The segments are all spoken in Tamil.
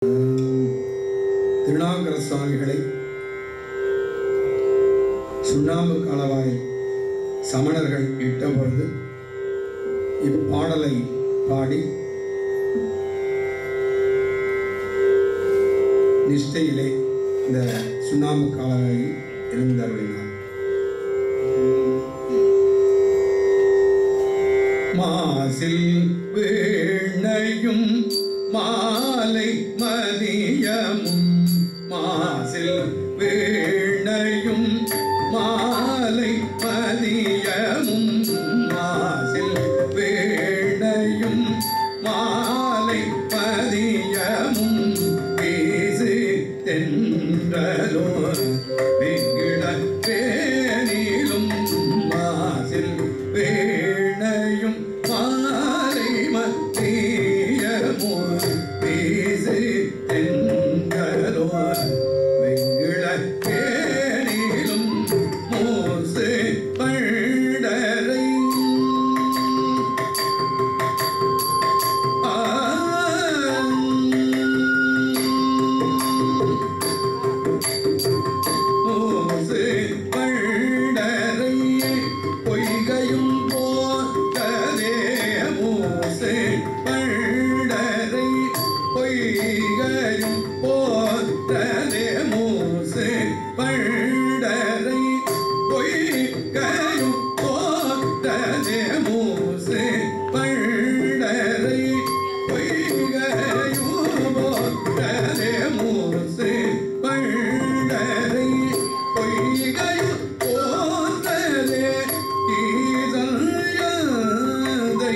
திருநாங்கர சுவாமிகளை சுண்ணாம்பு காலவாய் சமணர்கள் இட்ட பொழுது இப்பாடலை பாடி நிஷ்டையிலே இந்த சுண்ணாம்பு காலவாய் இருந்தருளினார் மாசில் வீணையும் மாலை மதியமும் மாசில் வீணையும் மாலை மதியமும் மாசில் வீணையும் மாலை மதியமும் பேசு தென்றலோ வெங்கிட பேனிலும் மாசில் வேணையும் மாலை மத்தியமோ பேசு தென்றலோ வெங்கிட பேனிலும் மோசு பண்டரை மூசு பண்டரை பொய்கையும் போதலே மூசு பண்டரை பொய்கையும் போதலே மூசு பண்டரை பொய்கையும் போதலே மூசு பண்டரை பொய்கையும் போதலே மூசு பண்டரை பொய்கையும் போதலே ஈதல்யதை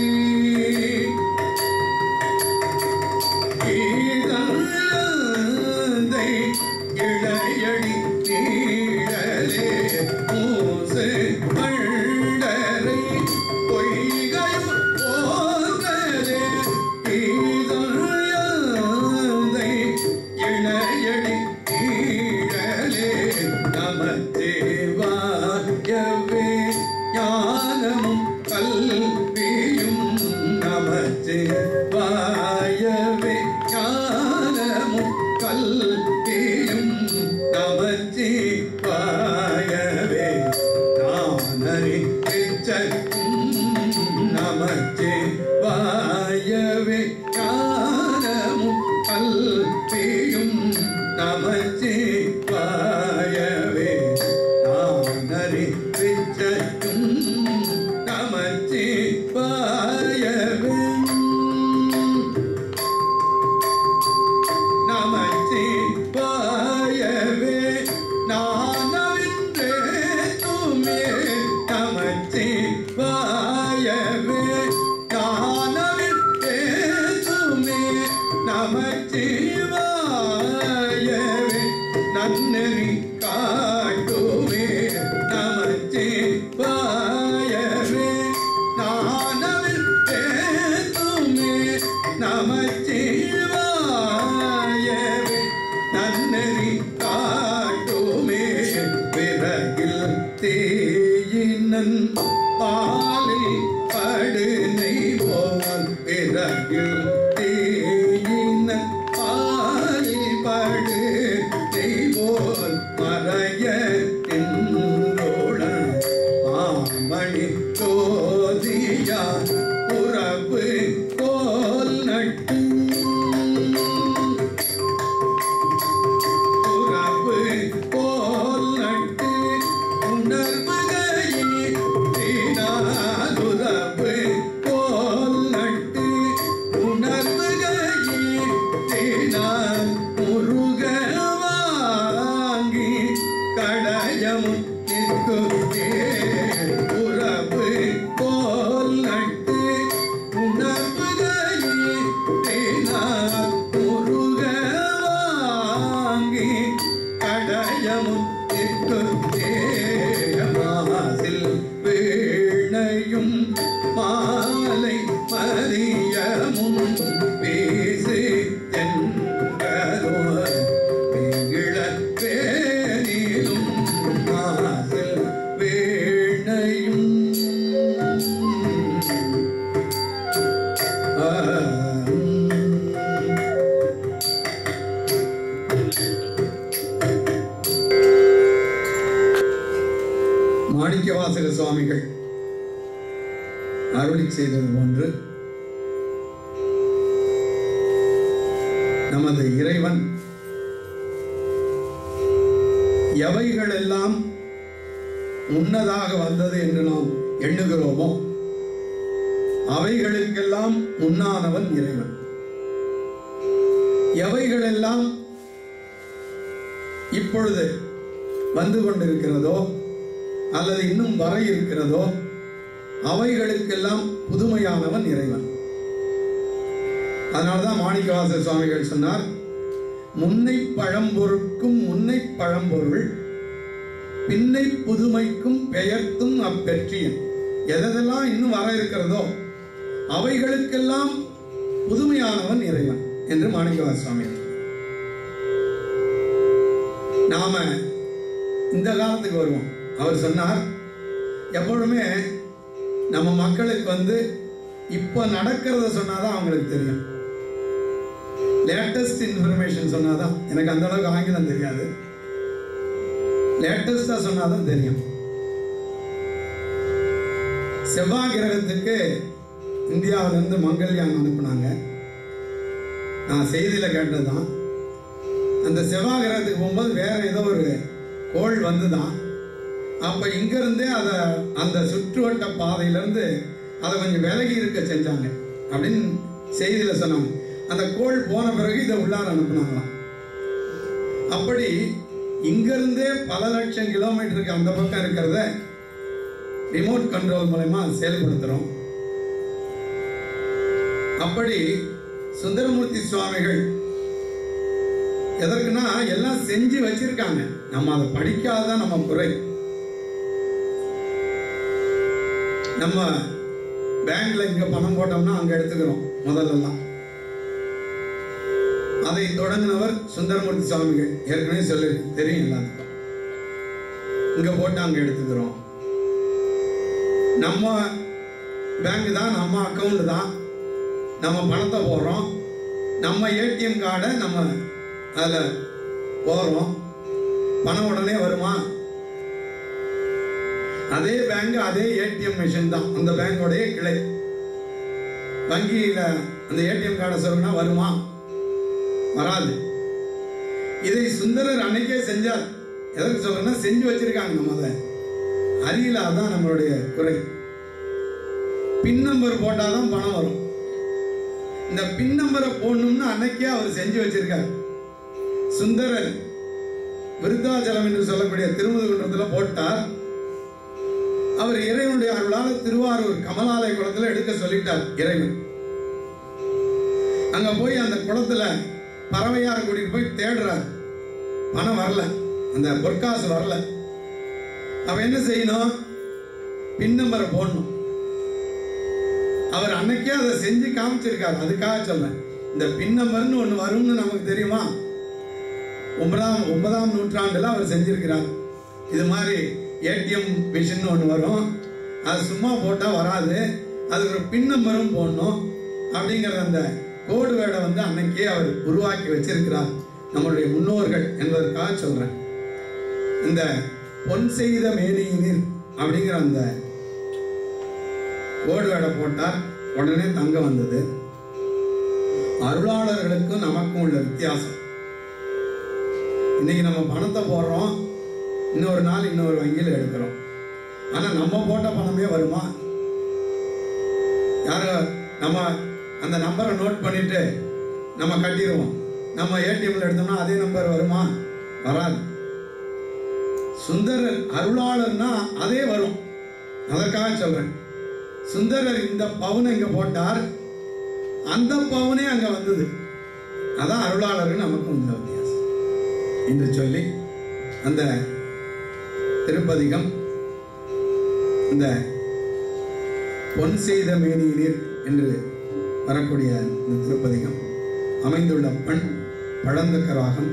ஈதல்யதை இளையடி நீழலே மூசு பண்டரை பொய்கையும் போதலே ஈதல்யதை இளையடி நீழலே நமத்தேவாயவே ஞானமும் கல்வியும் நமத்தேவாயவே ஞானமும் கல்வியும் நமத்தேவாயவே நானறி நமத்தே வாயவே ஞானமும் கல்வியும் நமத்தே வாயவே நானறி பிச்சையும் நமத்தே வாயவே நமச்சே பாயவே நானவின்றே துமே நமச்சே பாயவே நானவின்றே துமே நமச்சே பாயவே நன்னெறி காட்டுமே நமச்சே பாயவே நானவின்றே துமே நமச்சிவாயவே நன்னெறி காட்டுமே விறகில் தேயினன் பாலை படுனை போல் விறகில் தேயினன் பாலை படு போல் மறைய நின்றோழன் மாமணி ஜோதியா உறவு கோல் நட்டு உறவு கோல் நட்டு உணர்வுகையே தீனாதுறவு கோல் நட்டு உணர்வுகையே தீனா முருகனே மாணிக்கவாசக சுவாமிகள் அருளி செய்தது போன்று நமது இறைவன் எவைகளெல்லாம் முன்னதாக வந்தது என்று நாம் எண்ணுகிறோமோ அவைகளுக்கெல்லாம் முன்னானவன் இறைவன் எவைகளெல்லாம் இப்பொழுது வந்து கொண்டிருக்கிறதோ அல்லது இன்னும் வர இருக்கிறதோ அவைகளுக்கெல்லாம் புதுமையானவன் இறைவன் அதனால்தான் மாணிக்கவாசர் சுவாமிகள் சொன்னார் முன்னை பழம்பொருட்கும் முன்னை பழம்பொருள் பின்னை புதுமைக்கும் பெயர்த்தும் அப்பெற்றியன் எதெல்லாம் இன்னும் வர இருக்கிறதோ அவைகளுக்கெல்லாம் புதுமையானவன் இறைவன் என்று மாணிக்கவாச சுவாமி நாம இந்த காலத்துக்கு வருவோம் அவர் சொன்னார் எப்பொழுதுமே நம்ம மக்களுக்கு வந்து இப்போ நடக்கிறத சொன்னாதான் அவங்களுக்கு தெரியும் லேட்டஸ்ட் இன்ஃபர்மேஷன் சொன்னாதான் எனக்கு அந்த அளவுக்கு ஆங்கிலம் தெரியாது லேட்டஸ்டா சொன்னாதான் தெரியும் செவ்வாய் கிரகத்துக்கு இந்தியாவிலிருந்து மங்கள்யான் அனுப்புனாங்க நான் செய்தியில கேட்டதுதான் அந்த செவ்வாய் கிரகத்துக்கு போகும்போது வேற ஏதோ ஒரு கோள் வந்துதான் அப்ப இங்க இருந்தே அத அந்த சுற்றுவட்ட பாதையில இருந்து அதை கொஞ்சம் விலகி இருக்க செஞ்சாங்க அப்படின்னு செய்தியில சொன்னாங்க அந்த கோள் போன பிறகு இதை உள்ளார அனுப்புனாங்களாம் அப்படி இங்க இருந்தே பல லட்சம் கிலோமீட்டருக்கு அந்த பக்கம் இருக்கிறத ரிமோட் கண்ட்ரோல் மூலமா செயல்படுத்துறோம் அப்படி சுந்தரமூர்த்தி சுவாமிகள் எதற்குன்னா எல்லாம் செஞ்சு வச்சிருக்காங்க நம்ம அதை படிக்காததான் நம்ம குறை நம்ம பேங்க்ல இங்க பணம் போட்டோம்னா அங்க எடுத்துக்கிறோம் முதல்லலாம் அதை தொடங்கினவர் சுந்தரமூர்த்தி சுவாமிகள் ஏற்கனவே சொல்லி தெரியும் எல்லாத்துக்கும் இங்க போட்டு அங்க எடுத்துக்கிறோம் நம்ம பேங்க் தான் நம்ம அக்கவுண்ட் தான் நம்ம பணத்தை போடுறோம் நம்ம ஏடிஎம் கார்டை நம்ம அதில் போடுறோம் பணம் உடனே வருமா அதே பேங்க் அதே ஏடிஎம் மிஷின் தான் அந்த பேங்கோடைய கிளை வங்கியில அந்த ஏடிஎம் கார்டை சொல்லுனா வருமா வராது இதை சுந்தரர் அன்னைக்கே செஞ்சார் எதற்கு சொல்றேன்னா செஞ்சு வச்சிருக்காங்க நம்ம அதை அறியல அதான் நம்மளுடைய குறை பின் நம்பர் போட்டாதான் பணம் வரும் இந்த பின் நம்பரை போடணும்னு அன்னைக்கே அவர் செஞ்சு வச்சிருக்காரு சுந்தரர் விருத்தாச்சலம் என்று சொல்லக்கூடிய திருமுதுகுன்றத்துல போட்டார் அவர் இறைவனுடைய அருளால் திருவாரூர் கமலாலய குளத்துல எடுக்க சொல்லிட்டார் இறைவன் அங்க போய் அந்த குளத்துல பறவையார் கூட்டிட்டு போய் தேடுறார் பணம் வரல அந்த பொற்காசு வரல அவ என்ன செய்யணும் பின் நம்பரை போடணும் அவர் அன்னைக்கே அதை செஞ்சு காமிச்சிருக்காரு அதுக்காக சொல்றேன் இந்த பின் நம்பர்னு ஒண்ணு வரும்னு நமக்கு தெரியுமா ஒன்பதாம் ஒன்பதாம் நூற்றாண்டுல அவர் செஞ்சிருக்கிறார் இது மாதிரி ஏடிஎம் மிஷின் ஒன்று வரும் அது சும்மா போட்டால் வராது அதுக்கு ஒரு பின் நம்பரும் போடணும் அப்படிங்கிற அந்த கோடு வேடை வந்து அன்னைக்கே அவர் உருவாக்கி வச்சிருக்கிறார் நம்மளுடைய முன்னோர்கள் என்பதற்காக சொல்றேன் இந்த பொன் செய்த மேனியினில் அப்படிங்கிற அந்த கோடு வேடை போட்டால் உடனே தங்கம் வந்தது அருளாளர்களுக்கும் நமக்கும் உள்ள வித்தியாசம் இன்னைக்கு நம்ம பணத்தை போடுறோம் இன்னொரு நாள் இன்னொரு வங்கியில் எடுக்கிறோம் ஆனா நம்ம போட்ட பணமே வருமா யாரு நம்ம அந்த நம்பரை நோட் பண்ணிட்டு நம்ம கட்டிடுவோம் நம்ம ஏடிஎம்ல எடுத்தோம்னா அதே நம்பர் வருமா வராது சுந்தரர் அருளாளர்னா அதே வரும் அதற்காக சொல்றேன் சுந்தரர் இந்த பவுனை இங்க போட்டார் அந்த பவுனே அங்க வந்தது அதான் அருளாளர்கள் நமக்கு உள்ள வித்தியாசம் என்று சொல்லி அந்த திருப்பதிகம் இந்த பொன் செய்த மேனியினீர் என்று வரக்கூடிய இந்த திருப்பதிகம் அமைந்துள்ள பண் பழந்தக்க ராகம்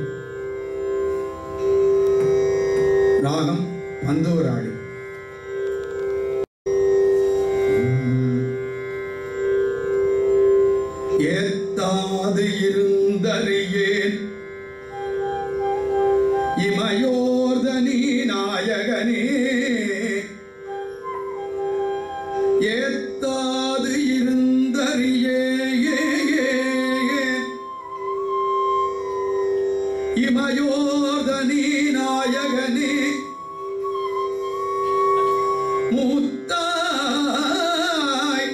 ராகம் பந்தோராளி ஏத்தாது இருந்தறியேன் இமையோர்தனி நாயகனே இமயோதனி நாயகனே மூத்தாய்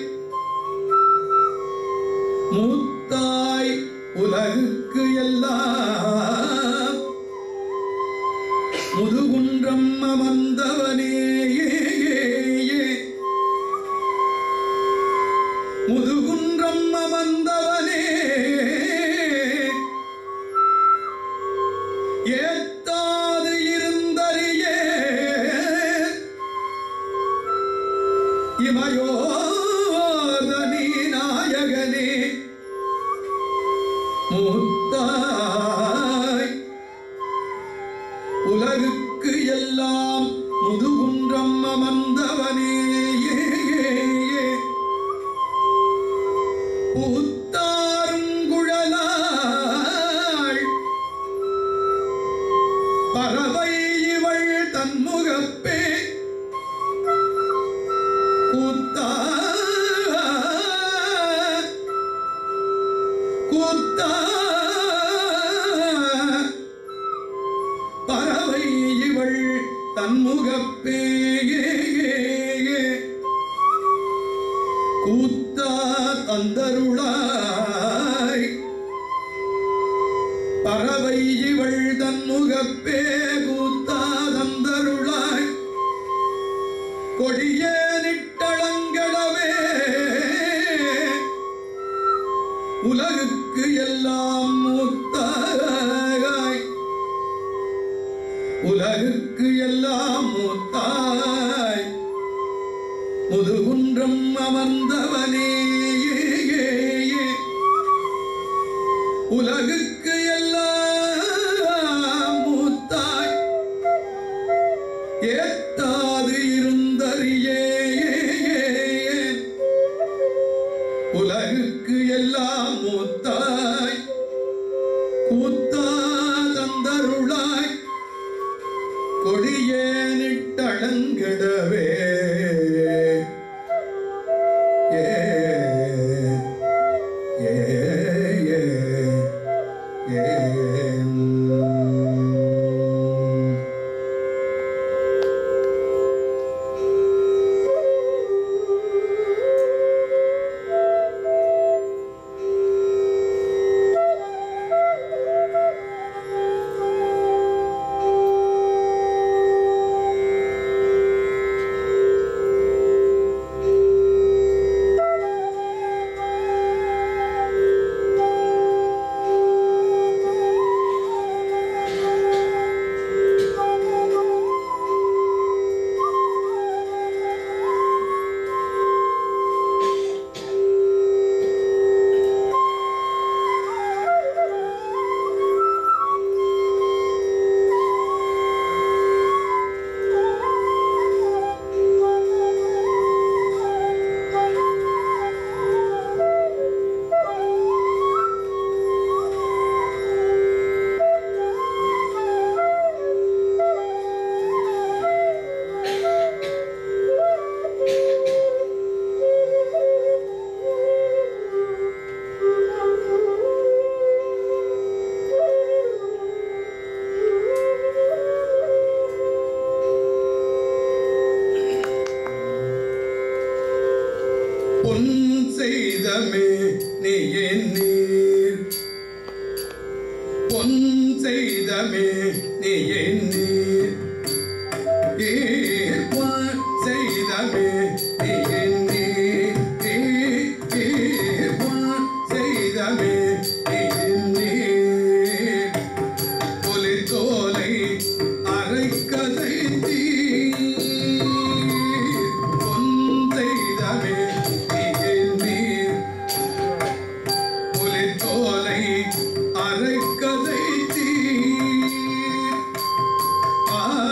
மூத்தாய் உலகுக்கு எல்லாம் முதுகுன்றம் அமர்ந்தவனே முதுகுன்றம் அமர்ந்தவனே ஏத்தாது இருந்தறியே இமயோதனி நாயகனே மூத்தாய் உலகுக்கு எல்லாம் முதுகுன்றம் அமர்ந்தவனே பூத்தாரும் குழலாள் பறவை இவள் தன்முகப்பே கூத்தா கூத்தா பறவை இவள் தன்முகப்பே கூத்தா தந்தருளாய் பறவை இவள் தன்முகப்பே கூத்தா தந்தருளாய் கொடிய நிட்டளங்களவே உலகுக்கு எல்லாம் மூத்தாய் உலகுக்கு எல்லாம் மூத்தாய் முதுகுன்றம் அமர்ந்தவனே உலகுக்கு எல்லாம் மூத்தாய் ஏத்தாது இருந்தறியே உலகுக்கு எல்லாம் மூத்தாய் கூத்தா தந்தருளாய் கொடியேனிட்டழங்கிடவே ஏ ஏ ஏ ஏ பொன் செய்தமே நீ நீர் பொன் செய்தமே நீ நீர் ஈர் பொன் செய்தமே நீ நீர் ஈர் ஈர் பொன் செய்தமே நீ நீர் புலித்தோலை அரைக்கதை பொந்தைதமே நீர் புலித்தோலை அரைக்கதை ஆ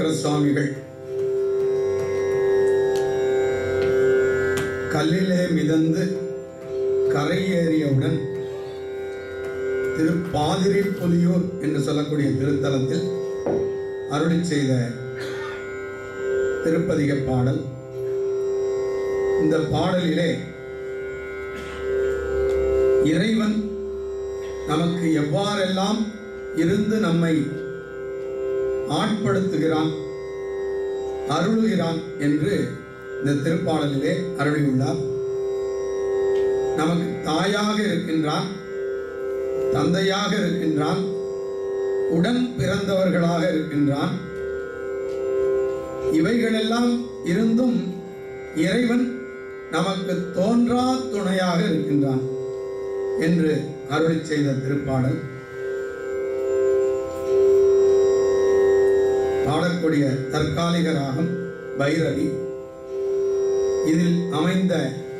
திருநாவுக்கர சுவாமிகள் கல்லிலே மிதந்து கரையேறியவுடன் திருப்பாதிரி புலியூர் என்று சொல்லக்கூடிய திருத்தலத்தில் அருளி செய்த திருப்பதிக பாடல் இந்த பாடலிலே இறைவன் நமக்கு எவ்வாறெல்லாம் இருந்து நம்மை ஆட்படுத்துகிறான் அருளுகிறான் என்று இந்த திருப்பாடலிலே அருளியுள்ளார் நமக்கு தாயாக இருக்கின்றான் தந்தையாக இருக்கின்றான் உடன் பிறந்தவர்களாக இருக்கின்றான் இவைகளெல்லாம் இருந்தும் இறைவன் நமக்கு தோன்றா துணையாக இருக்கின்றான் என்று அருளி செய்த திருப்பாடல் பாடக்கூடிய தற்காலிக ராகம் பைரவி இதில் அமைந்த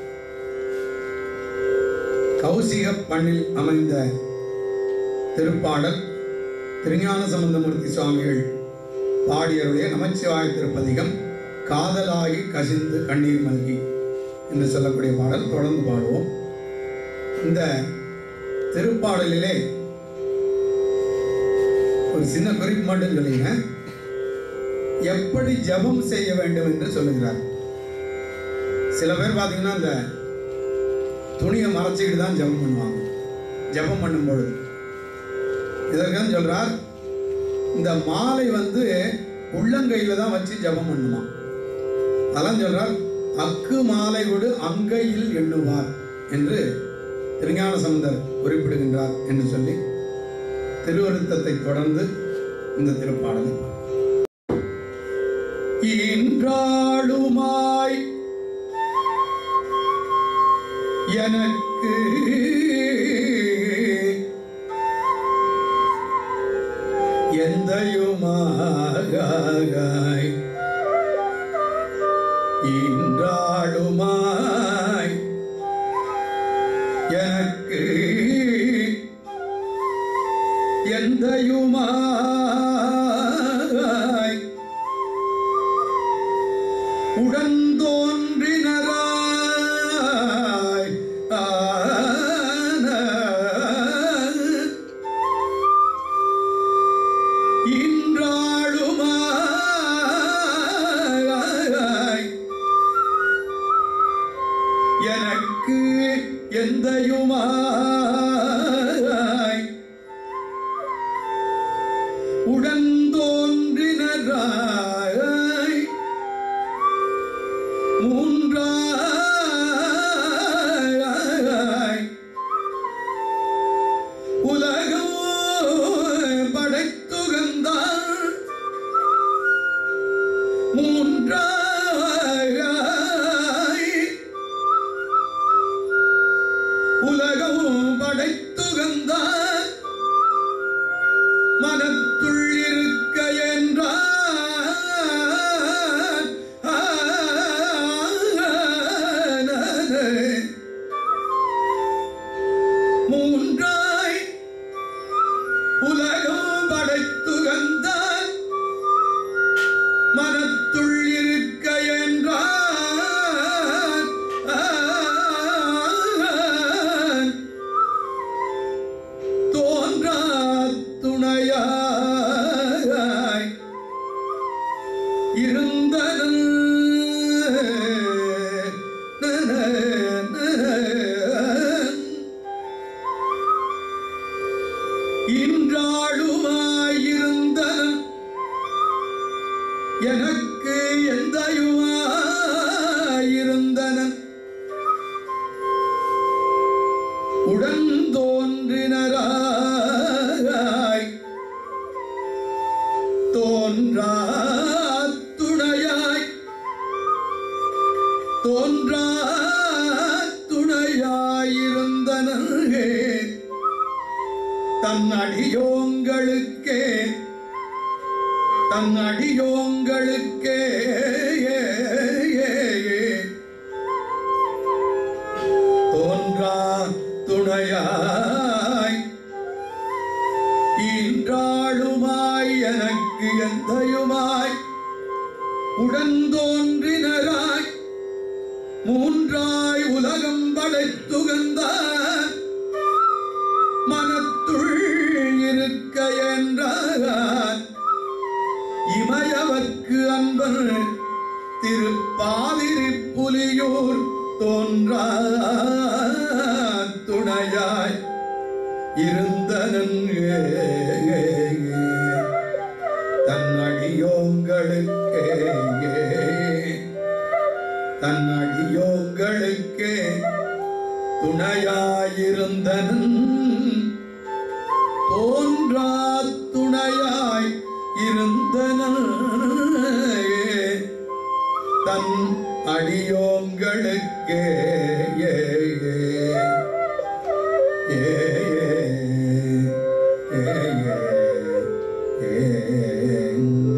கௌசிக பண்ணில் அமைந்த திருப்பாடல் திருஞான சம்பந்தமூர்த்தி சுவாமிகள் பாடியருடைய நமச்சிவாய திருப்பதிகம் காதலாகி கசிந்து கண்ணீர் மல்கி என்று சொல்லக்கூடிய பாடல் தொடர்ந்து பாடுவோம் இந்த திருப்பாடலிலே ஒரு சின்ன குறிப்பு மட்டும் சொல்லுங்க எப்படி ஜெபம் செய்ய வேண்டும் என்று சொல்லுகிறார் சில பேர் பார்த்தீங்கன்னா இந்த துணியை மறைச்சிக்கிட்டு தான் ஜெபம் பண்ணுவாங்க ஜெபம் பண்ணும் பொழுது இதற்கு சொல்றார் இந்த மாலை வந்து உள்ளங்கையில தான் வச்சு ஜெபம் பண்ணுமா அதெல்லாம் சொல்றார் அக்கு மாலை கொடு அங்கையில் எண்ணுவார் என்று திருஞான சம்பந்தர் குறிப்பிடுகின்றார் என்று சொல்லி திருவருத்தத்தை தொடர்ந்து இந்த திருப்பாடலை ஈன்றாளுமாய் எனக்கு எந்தையுமாய் ஈன்றாளுமாய் எனக்கு எந்தையுமாய் உடன் தோன்றினராய் ஆன இன்றாளுமாய் எனக்கு எந்தையுமாய் உடன் தோன்றினராய் மூன்றாய் உலகம் படைத்துகந்தார் மூன்றாய் உலகம் படைத்துகந்தார் மனத்துள் இருக்க என்றார் மூன்றாய் உலகம் படைத்துகந்தார் மனத்துள் இருக்க என்றார் தோன்றா துணையாய் இருந்தனன் இன்றாளுமாயிருந்தனன் எனக்கு எந்தையுமாயிருந்தனன் உடன் தோன்றினராய் தோன்றா துணையாய் தோன்றா துணையாயிருந்தனே தன் அடியோங்களுக்கே தன் அடியோங்களுக்கே தோன்றா துணையாய் ஈன்றாளுமாய் எனக்கு எந்தையுமாய் உடன்தோன்றினராய் மூன்றாய் உலகம் படைத்துகந்தார் மனத்துள் இருக்க என்றார் இமயவர்க்கு அன்பர் திருப்பாதிரி புலியூர் தோன்றா துணையாய் இருந்தனன் தன் அடியோங்களுக்கே தன் அடியோங்களுக்கே துணையாயிருந்தனன் தோன்றா துணையாய் இருந்தனன் தன் அடியோங்களுக்கே ஏ, ஏ, ஏ, ஏ, ஏ.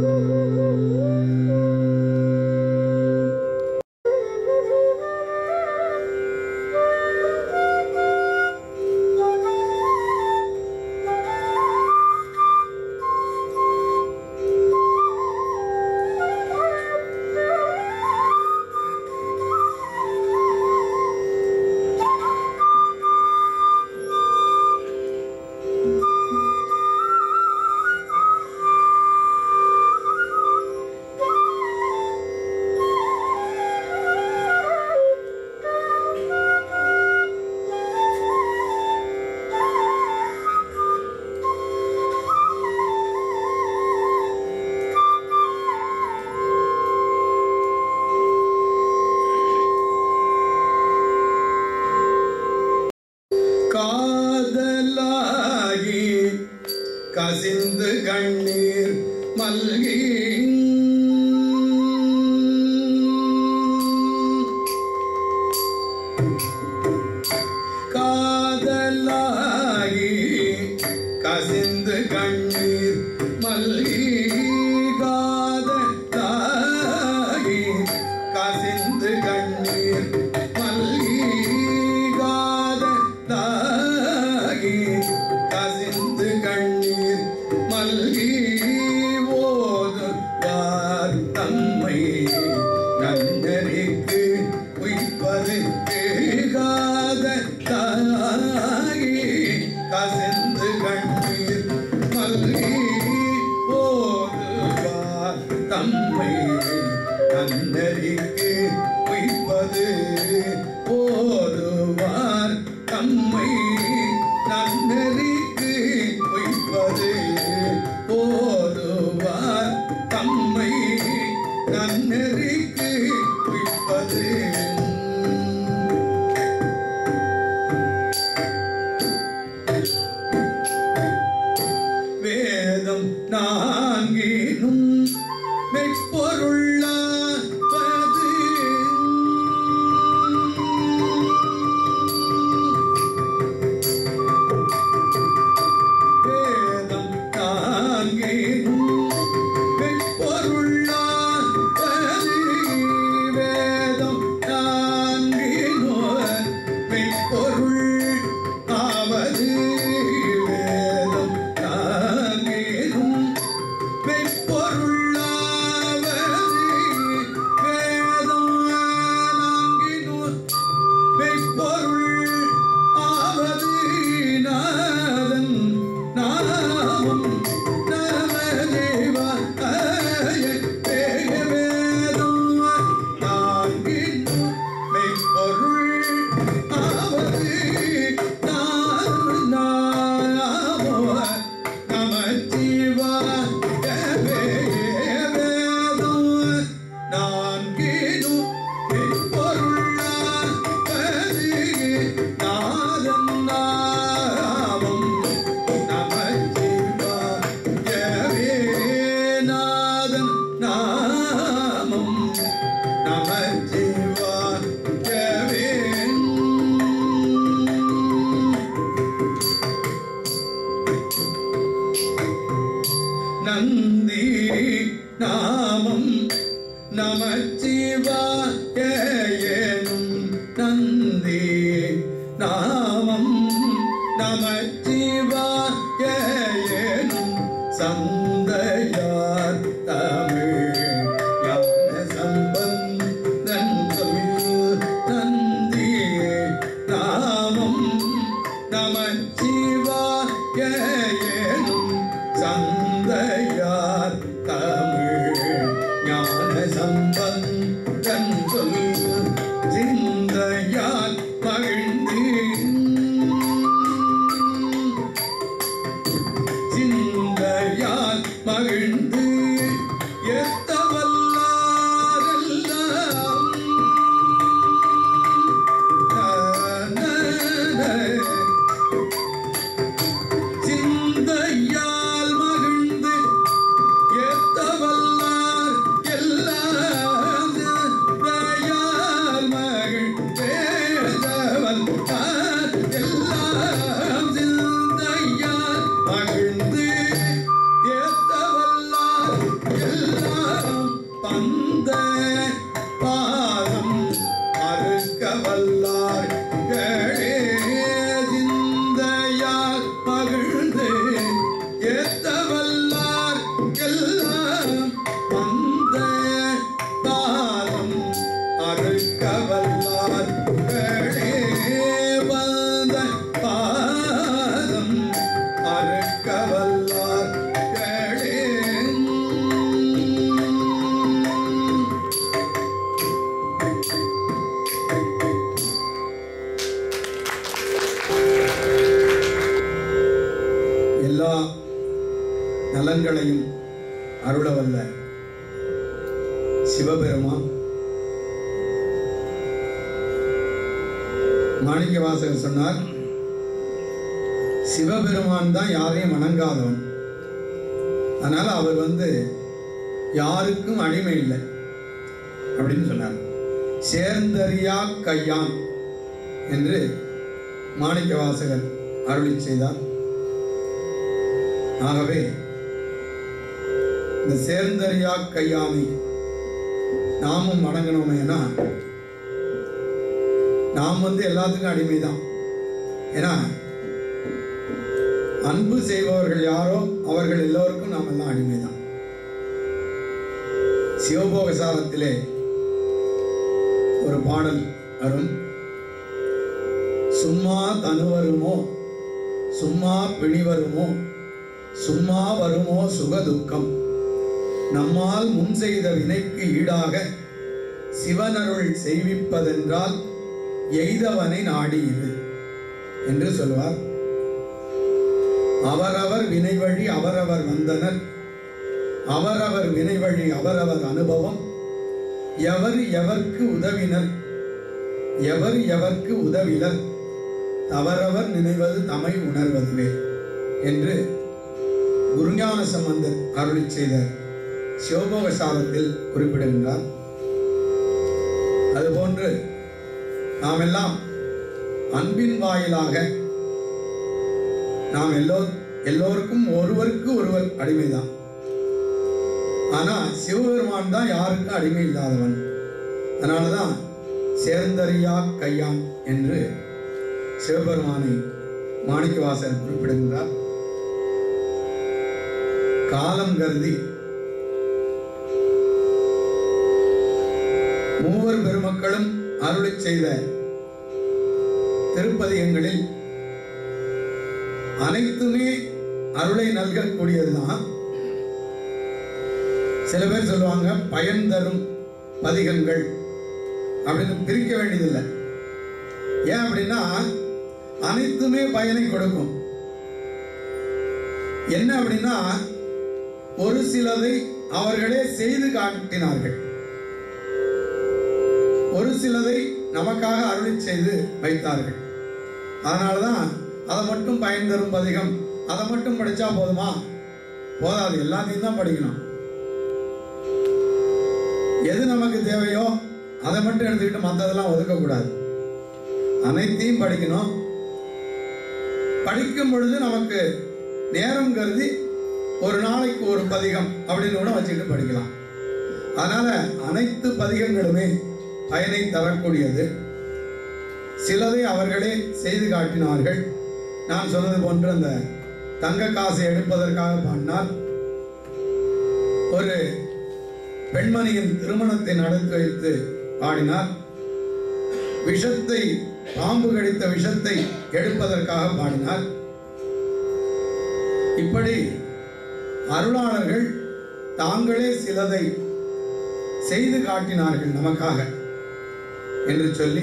காதலாகி கசிந்து கண்ணீர் மல்கி காதலாகி கசிந்து கண்ணீர் மல்கி காதலாகி கசிந்து கண்ணீர் மல்கி காதலாகி கசிந்து கண்ணீர் மல்கி ஓதுவார் தம்மை நன்னறிக்கு உய்ப்பது கேகாத தாகி கசிந்து கண்ணீர் மல்கி ஓதுவார் தம்மை நன்னறிக்கு உய்ப்பது ஓதுவார் தம்மை நன்னறிக்கு உய்ப்பது ஓதுவார் தம்மை நன்னறிக்கு உய்ப்பது வேதம் நான்கினும் மெய்ப்பொருளாவது வேதம் நான்கினும் மெய்ப்பொருளாவது வேதம் நான்கினும் மெய்ப்பொருள் ஆவது வேதம் நான்கினும் மெய்ப்பொருளாவது வேதம் நான்கினும் மெய்ப்பொருள் ஆவது நாதன் நாமம் நமதேவாய வேதம் நான்கினும் மெய்ப்பொருள் ஆவது நாதன் நாமம் நமச்சிவாய வேதம் நான்கினும் மெய்ப்பொருளாவது நாதன் நாமம் நமச்சிவாயவே நாதன் நாமம் நமச்சிவாயவே நந்தி நாமம் நமச்சிவாயனும் நந்தி நாமம் நமச்சிவாயனும் சந்தையார் தமிழ் ஞான தந்தையார் தமிழ் ஞான சம்பந்தன் சொல் சிந்தையால் மகிழ்ந்து சிந்தையால் மகிழ்ந்து எத்தவல்லாரெல்லாம் சிந்தையால் மகிழ்ந்து எத்தவல்லார் எல்லாம் சிந்தையால் மகிழ்ந்தேதவன் எல்லாம் சிந்தையால் மகிழ்ந்து ஏத்தவல்லார் எல்லாம் பந்த பாதம் அறுக்க வல்லார் சிந்தையால் மகிழ்ந்து ஏத்தவல்லார் எல்லாம் பந்த பாதம் அறுக்க வல்லார் வந்த பாதம் அறுக்க வல்லார் எல்லா நலன்களையும் அருளவல்ல சிவபெருமான் மாணிக்க வாசகர் சொன்னார் சிவபெருமான் தான் யாரையும் வணங்காதவன் அதனால அவர் வந்து யாருக்கும் அடிமை இல்லை அப்படின்னு சொன்னார் சேர்ந்தறியா கையான் என்று மாணிக்க வாசகர் அருளி செய்தார் ஆகவே இந்த சேர்ந்தறியா கையானை நாமும் வணங்கணுமேனா நாம் வந்து எல்லாத்துக்கும் அடிமைதான் ஏன்னா அன்பு செய்பவர்கள் யாரோ அவர்கள் எல்லோருக்கும் நாம் எல்லாம் அடிமைதான் சிவபோகசாரத்திலே ஒரு பாடல் வரும் சும்மா தனு வருமோ சும்மா பிணி வருமோ சும்மா வருமோ சுக துக்கம் நம்மால் முன் செய்த வினைக்கு ஈடாக சிவனருள் செய்விப்பதென்றால் எய்தவனை நாடி இரு என்று சொல்வார் அவரவர் வினை வழி அவரவர் வந்தனர் அவரவர் வினை வழி அவரவர் அனுபவம் எவர் எவர்க்கு உதவினர் எவர் எவர்க்கு உதவிலர் தவறவர் நினைவது தமை உணர்வதுவே என்று குருஞான சம்பந்தர் அருளி செய்த சிவபோகசாரத்தில் குறிப்பிடுகின்றார் அதுபோன்று நாம் எல்லாம் அன்பின் வாயிலாக நாம் எல்லோ எல்லோருக்கும் ஒருவருக்கு ஒருவர் அடிமைதான் ஆனா சிவபெருமான் தான் யாருக்கும் அடிமை இல்லாதவன் அதனாலதான் சேர்ந்தறியா கையான் என்று சிவபெருமானை மாணிக்கவாசர் குறிப்பிடுகின்றார் காலம் கருதி மூவர் பெருமக்களும் அருளி செய்த திருப்பதிகங்களில் அனைத்துமே அருளை நல்கக்கூடியதுதான் சில பேர் சொல்லுவாங்க பயன் தரும் பதிகங்கள் அப்படின்னு பிரிக்க வேண்டியதில்லை ஏன் அப்படின்னா அனைத்துமே பயனை கொடுக்கும் என்ன அப்படின்னா ஒரு சிலதை அவர்களே செய்து காட்டினார்கள் ஒரு சிலதை நமக்காக அருளி செய்து வைத்தார்கள் அதனாலதான் அதை மட்டும் பயன் தரும் பதிகம் அதை மட்டும் படிச்சா போதுமா போதாது எல்லாத்தையும் தான் படிக்கணும் எது நமக்கு தேவையோ அதை மட்டும் எடுத்துக்கிட்டு மற்றதெல்லாம் ஒதுக்கக்கூடாது அனைத்தையும் படிக்கணும் படிக்கும் பொழுது நமக்கு நேரம் கருதி ஒரு நாளைக்கு ஒரு பதிகம் அப்படின்னு கூட வச்சுக்கிட்டு படிக்கலாம் அதனால அனைத்து பதிகங்களுமே பயனை தரக்கூடியது சிலதை அவர்களே செய்து காட்டினார்கள் நான் சொன்னது போன்று அந்த தங்க காசை எடுப்பதற்காக பாடினார் ஒரு பெண்மணியின் திருமணத்தை நடத்தி வைத்து பாடினார் விஷத்தை பாம்பு கடித்த விஷத்தை எடுப்பதற்காக பாடினார் இப்படி அருளாளர்கள் தாங்களே சிலதை செய்து காட்டினார்கள் நமக்காக என்று சொல்லி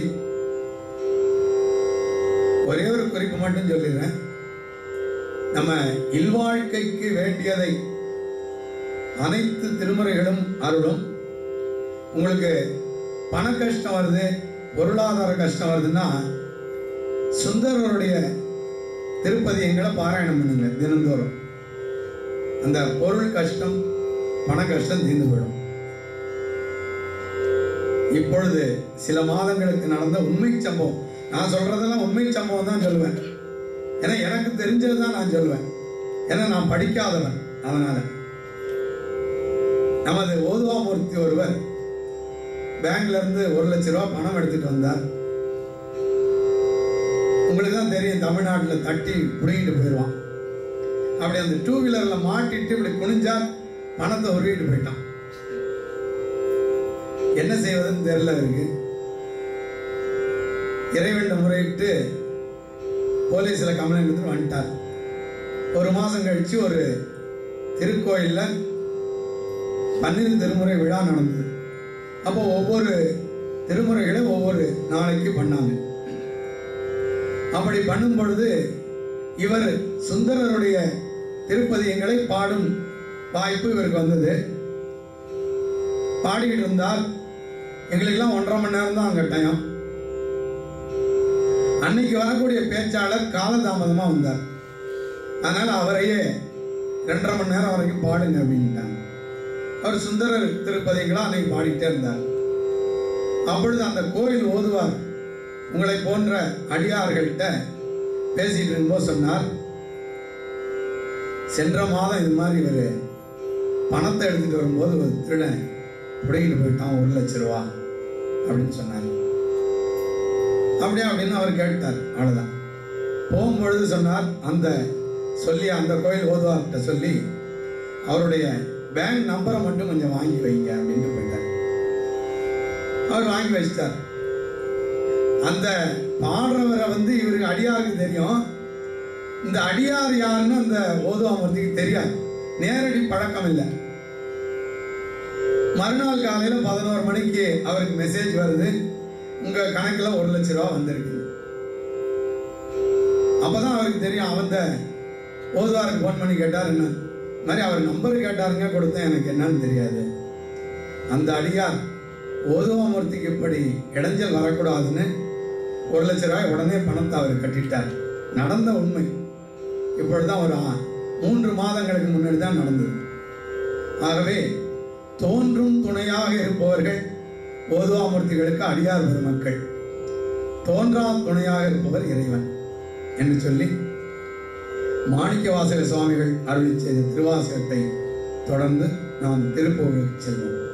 ஒரே ஒரு குறிப்பு மட்டும் சொல்லிடுறேன் நம்ம இல்வாழ்க்கைக்கு வேண்டியதை அனைத்து திருமுறைகளும் அருளும் உங்களுக்கு பண கஷ்டம் வருது பொருளாதார கஷ்டம் வருதுன்னா சுந்தரருடைய திருப்பதியங்களை பாராயணம் பண்ணுங்க தினந்தோறும் அந்த பொருள் கஷ்டம் பண கஷ்டம் தீர்ந்து போயிடும் இப்பொழுது சில மாதங்களுக்கு நடந்த உண்மை சம்பவம் நான் சொல்றதெல்லாம் உண்மை சம்பவம் தான் சொல்லுவேன் ஏன்னா எனக்கு தெரிஞ்சது தான் நான் சொல்லுவேன் ஏன்னா நான் படிக்காதவன் அதனால நமது ஓதுவாமூர்த்தி ஒருவர் பேங்க்ல இருந்து ஒரு லட்ச ரூபாய் பணம் எடுத்துட்டு வந்தார் உங்களுக்கு தான் தெரியும் தமிழ்நாட்டில் தட்டி புடிங்கிட்டு போயிடுவான் அப்படி அந்த டூ வீலர்ல மாட்டிட்டு இப்படி குனிஞ்சா பணத்தை உருவிட்டு போயிட்டான் என்ன செய்வதுன்னு தெரியல இருக்கு இறைவன்ட முறையிட்டு போலீஸ்ல கம்ப்ளைண்ட் எடுத்துட்டு வந்துட்டார் ஒரு மாசம் கழிச்சு ஒரு திருக்கோயில்ல பன்னிரு திருமுறை விழா நடந்தது அப்போ ஒவ்வொரு திருமுறைகளை ஒவ்வொரு நாளைக்கு பண்ணாங்க அப்படி பண்ணும் பொழுது இவர் சுந்தரருடைய திருப்பதியங்களை பாடும் வாய்ப்பு இவருக்கு வந்தது பாடிக்கிட்டு இருந்தார் எங்களுக்கெல்லாம் ஒன்றரை மணி நேரம் தான் அங்க டைம் அன்னைக்கு வரக்கூடிய பேச்சாளர் காலதாமதமா வந்தார் அதனால அவரையே ரெண்டரை மணி நேரம் வரைக்கும் பாடுங்க அப்படின்ட்டாங்க அவர் சுந்தரர் திருப்பதிகளா அன்னைக்கு பாடிட்டே இருந்தார் அப்பொழுது அந்த கோயில் ஓதுவார் உங்களை போன்ற அடியார்கள்ட்ட பேசிட்டு இருக்கும்போது சொன்னார் சென்ற மாதம் இது மாதிரி ஒரு பணத்தை எடுத்துட்டு வரும்போது ஒரு திருடன் புடிங்கிட்டு போயிட்டான் ஒரு லட்ச ரூபா அப்படின்னு சொன்னார் அப்படியா அப்படின்னு அவர் கேட்டார் அவ்வளவுதான் போகும்பொழுது சொன்னார் அந்த சொல்லி அந்த கோயில் ஓதுவார்கிட்ட சொல்லி அவருடைய பேங்க் நம்பரை மட்டும் கொஞ்சம் வாங்கி வைங்க அப்படின்னு போயிட்டார் அவர் வாங்கி வச்சிட்டார் அந்த பாடுறவரை வந்து இவருக்கு அடியாருக்கு தெரியும் இந்த அடியார் யாருன்னு அந்த ஓதுவாமூர்த்திக்கு தெரியாது நேரடி பழக்கம் இல்லை மறுநாள் காலையில பதினோரு மணிக்கு அவருக்கு மெசேஜ் வருது உங்க கணக்குல ஒரு லட்ச ரூபா வந்திருக்கு அப்பதான் அவருக்கு தெரியும் அவந்த ஓதுவாருக்கு ஃபோன் பண்ணி கேட்டார் என்ன இந்த மாதிரி அவர் நம்பர் கேட்டாருங்க கொடுத்தேன் எனக்கு என்னன்னு தெரியாது அந்த அடியார் ஓதுவாமூர்த்திக்கு இப்படி இடைஞ்சல் வரக்கூடாதுன்னு ஒரு லட்ச ரூபாய் உடனே பணத்தை அவர் கட்டிட்டார் நடந்த உண்மை இப்பொழுதுதான் ஒரு ஆ- மூன்று மாதங்களுக்கு முன்னாடி தான் நடந்தது ஆகவே தோன்றும் துணையாக இருப்பவர்கள் ஓதுவாமூர்த்திகளுக்கு அடியார் பெருமக்கள் தோன்றா துணையாக இருப்பவர் இறைவன் என்று சொல்லி மாணிக்க வாசக சுவாமிகள் அருளி செய்த திருவாசகத்தை தொடர்ந்து நாம் திருப்பூருக்கு செல்வோம்